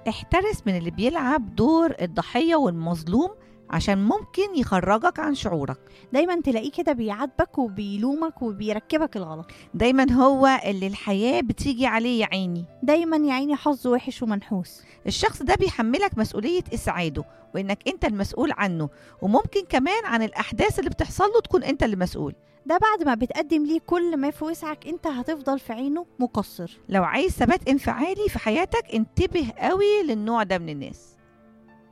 احترس من اللي بيلعب دور الضحية والمظلوم عشان ممكن يخرجك عن شعورك دايما تلاقيه كده بيعاتبك وبيلومك وبيركبك الغلط دايما هو اللي الحياة بتيجي عليه يا عيني دايما يا عيني حظه وحش ومنحوس الشخص ده بيحملك مسؤولية إسعاده وإنك أنت المسؤول عنه وممكن كمان عن الأحداث اللي بتحصل له تكون أنت اللي مسؤول ده بعد ما بتقدم ليه كل ما في وسعك انت هتفضل في عينه مقصر لو عايز ثبات انفعالي في حياتك انتبه قوي للنوع ده من الناس